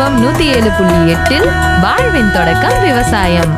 FM நூத்தி ஏழு புள்ளி எட்டில் வாழ்வின் தொடக்கம் விவசாயம்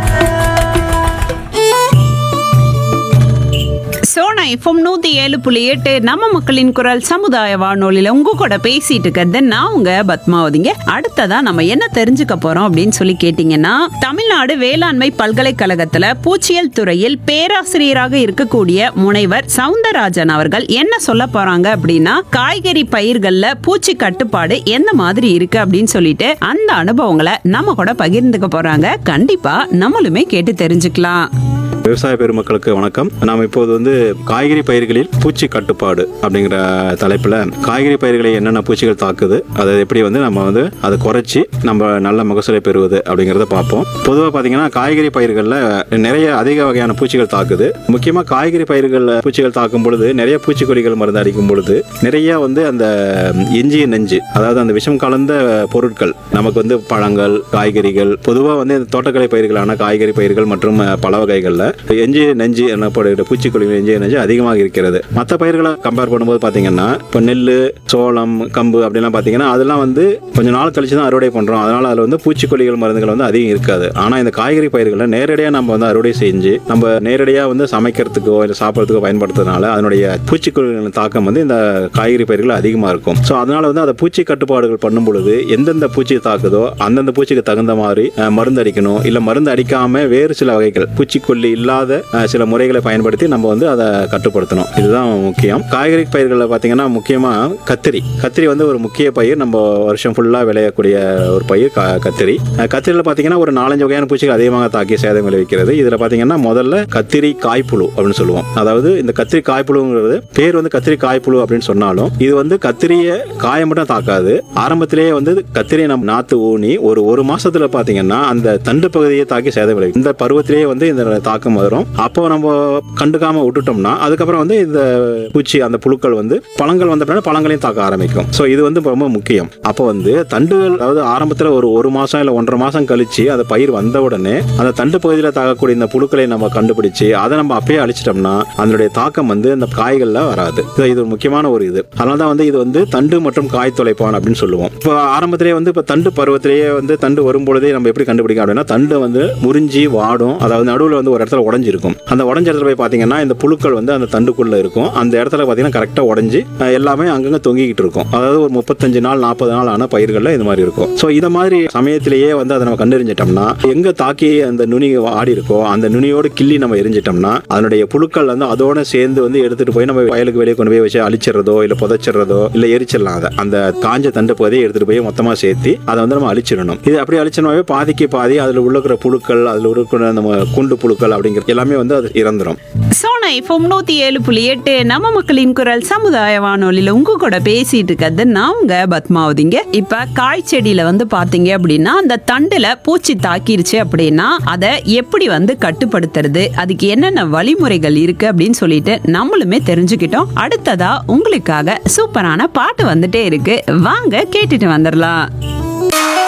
சோனா எஃப்எம் நூத்தி ஏழு புள்ளி எட்டு நம்ம மக்களின் குரல் சமுதாய வானொலியில உங்க கூட பேசிட்டு இருக்கிறது நான் உங்க பத்மாவதிங்க அடுத்ததா நம்ம என்ன தெரிஞ்சுக்க போறோம் அப்படின்னு சொல்லி கேட்டீங்கன்னா தமிழ்நாடு வேளாண்மை பல்கலைக்கழகத்துல பூச்சியல் துறையில் பேராசிரியராக இருக்கக்கூடிய முனைவர் சவுந்தரராஜன் அவர்கள் என்ன சொல்ல போறாங்க அப்படின்னா காய்கறி பயிர்கள்ல பூச்சி கட்டுப்பாடு எந்த மாதிரி இருக்கு அப்படின்னு சொல்லிட்டு அந்த அனுபவங்களை நம்ம கூட பகிர்ந்துக்க போறாங்க கண்டிப்பா நம்மளுமே கேட்டு தெரிஞ்சுக்கலாம் விவசாய பெருமக்களுக்கு வணக்கம் நாம் இப்போது வந்து காய்கறி பயிர்களில் பூச்சி கட்டுப்பாடு அப்படிங்கிற தலைப்பில் காய்கறி பயிர்களை என்னென்ன பூச்சிகள் தாக்குது அதை எப்படி வந்து நம்ம வந்து அதை குறைச்சி நம்ம நல்ல மகசூலை பெறுவது அப்படிங்கிறத பார்ப்போம் பொதுவாக பார்த்தீங்கன்னா காய்கறி பயிர்களில் நிறைய அதிக வகையான பூச்சிகள் தாக்குது முக்கியமாக காய்கறி பயிர்களில் பூச்சிகள் தாக்கும் பொழுது நிறைய பூச்சிக்கொல்லிகள் மருந்து அடிக்கும் பொழுது நிறைய வந்து அந்த எஞ்சிய நெஞ்சு அதாவது அந்த விஷம் கலந்த பொருட்கள் நமக்கு வந்து பழங்கள் காய்கறிகள் பொதுவாக வந்து இந்த தோட்டக்கலை பயிர்களான காய்கறி பயிர்கள் மற்றும் அஹ், பல வகைகளில் எஞ்சிய நெஞ்சு எனப்படுகிற பூச்சிக்கொல்லிகள் எஞ்சிய நெஞ்சு அதிகமாக இருக்கிறது மற்ற பயிர்களை கம்பேர் பண்ணும்போது பார்த்தீங்கன்னா இப்போ நெல் சோளம் கம்பு அப்படிலாம் பார்த்தீங்கன்னா அதெல்லாம் வந்து கொஞ்ச நாள் கழிச்சு தான் அறுவடை பண்ணுறோம் அதனால அதில் வந்து பூச்சிக்கொல்லிகள் மருந்துகள் வந்து அதிகம் இருக்காது ஆனால் இந்த காய்கறி பயிர்களை நேரடியாக நம்ம வந்து அறுவடை செஞ்சு நம்ம நேரடியாக வந்து சமைக்கிறதுக்கோ இல்லை சாப்பிட்றதுக்கோ பயன்படுத்துறதுனால அதனுடைய பூச்சிக்கொல்லிகளின் தாக்கம் வந்து இந்த காய்கறி பயிர்கள் அதிகமாக இருக்கும் ஸோ அதனால வந்து அந்த பூச்சி கட்டுப்பாடுகள் பண்ணும் பொழுது எந்தெந்த பூச்சி தாக்குதோ அந்தந்த பூச்சிக்கு தகுந்த மாதிரி அஹ், மருந்து அடிக்கணும் இல்லை மருந்து அடிக்காம வேறு சில வகைகள் பூச்சிக்கொல்லி இல்லாத அஹ், சில முறைகளை பயன்படுத்தி நம்ம வந்து அதை கட்டுப்படுத்தணும் இதுதான் முக்கியம் காய்கறி பயிர்களில் பார்த்தீங்கன்னா முக்கியமாக கத்திரி கத்திரி வந்து ஒரு முக்கிய பயிர் நம்ம வருஷம் ஃபுல்லாக விளையக்கூடிய ஒரு பயிர் க- கத்திரி அஹ், கத்திரியில் பார்த்தீங்கன்னா ஒரு நாலஞ்சு வகையான பூச்சிகள் அதிகமாக தாக்கி சேதம் விளைவிக்கிறது இதில் பார்த்தீங்கன்னா முதல்ல கத்திரி காய்ப்புழு அப்படின்னு சொல்லுவோம் அதாவது இந்த கத்திரி காய்ப்புழுங்கிறது பேர் வந்து கத்திரி காய்ப்புழு அப்படின்னு சொன்னாலும் இது வந்து கத்திரியை காயை மட்டும் தாக்காது ஆரம்பத்திலேயே வந்து கத்திரியை நம்ம நாத்து ஊனி ஒரு ஒரு மாசத்துல பாத்தீங்கன்னா அந்த தண்டு பகுதியை தாக்கி சேதம் விளைவிக்கும் இந்த பருவத்திலேயே வந்து இந்த தாக்கம் வரும் அப்போ நம்ம கண்டுக்காம விட்டுட்டோம்னா அதுக்கப்புறம் வந்து இந்த பூச்சி அந்த புழுக்கள் வந்து பழங்கள் வந்த பின்னாடி பழங்களையும் தாக்க ஆரம்பிக்கும் ஸோ இது வந்து ரொம்ப முக்கியம் அப்போ வந்து தண்டுகள் அதாவது ஆரம்பத்தில் ஒரு ஒரு மாசம் இல்லை ஒன்றரை மாசம் கழிச்சு அந்த பயிர் வந்த உடனே அந்த தண்டு பகுதியில் தாக்கக்கூடிய இந்த புழுக்களை நம்ம கண்டுபிடிச்சு அதை நம்ம அப்பயே அழிச்சிட்டோம்னா அதனுடைய தாக்கம் வந்து அந்த காய்கள்ல வராது இது- இது ஒரு முக்கியமான ஒரு இது அதனால தான் வந்து இது வந்து தண்டு மற்றும் காய் தொலைப்பான் அப்படின்னு சொல்லுவோம் இப்போ ஆரம்பத்திலேயே வந்து இப்போ தண்டு பருவத்திலேயே வந்து தண்டு வரும்பொழுதே நம்ம எப்படி கண்டுபிடிக்கும் அப்படின்னா தண்டு வந்து முறிஞ்சி வாடும் அதாவது நடுவில் வந்து ஒரு இடத்துல உடஞ்சிருக்கும் அந்த உடஞ்ச இடத்துல போய் பார்த்தீங்கன்னா இந்த புழுக்கள் வந்து அந்த தண்டுக்குள்ள இருக்கும் அந்த இடத்துல பார்த்தீங்கன்னா கரெக்டாக உடஞ்சி அஹ், எல்லாமே அங்கங்கே தொங்கிக்கிட்டு இருக்கும் அதாவது ஒரு முப்பத்தஞ்சு நாள் நாற்பது நாள் ஆன பயிர்களில் இது மாதிரி இருக்கும் ஸோ இந்த மாதிரி சமயத்திலேயே வந்து அதை நம்ம கண்டறிஞ்சிட்டோம்னா எங்க தாக்கி அந்த நுனி ஆடி இருக்கோ அந்த நுனியோடு கிள்ளி நம்ம எரிஞ்சிட்டோம்னா அதனுடைய புழுக்கள் வந்து அதோட சேர்ந்து வந்து எடுத்துட்டு போய் நம்ம வயலுக்கு வெளியே கொண்டு போய் வச்சு அழிச்சிடுறதோ இல்லை புதைச்சிடுறதோ இல்லை எரிச்சிடலாம் அதை அந்த காஞ்ச தண்டு பகுதியை எடுத்துட்டு போய் மொத்தமாக சேர்த்து அதை வந்து நம்ம அழிச்சிடணும் இது அப்படி அழிச்சோம்னாவே பாதிக்கு பாதி அதில் உள்ள இருக்கிற புழுக்கள் அதில் இருக்கிற நம்ம குண்டு புழுக்கள் அப்படிங்கிற எல்லாமே வந்து அது இறந்துரும் சோனா எஃப்எம் நூத்தி ஏழு புள்ளி எட்டு நம்ம மக்களின் குரல் சமுதாய வானொலியில உங்க கூட பேசிட்டு இருக்கிறது நான் உங்க பத்மாவதிங்க இப்ப காய் செடியில வந்து பாத்தீங்க அப்படின்னா அந்த தண்டுல பூச்சி தாக்கிருச்சு அப்படின்னா அதை எப்படி வந்து கட்டுப்படுத்துறது அதுக்கு என்னென்ன வழிமுறைகள் இருக்கு அப்படின்னு சொல்லிட்டு நம்மளுமே தெரிஞ்சுக்கிட்டோம் அடுத்ததா உங்களுக்காக சூப்பரான பாட்டு வந்துட்டே இருக்கு வாங்க கேட்டுட்டு வந்துடலாம்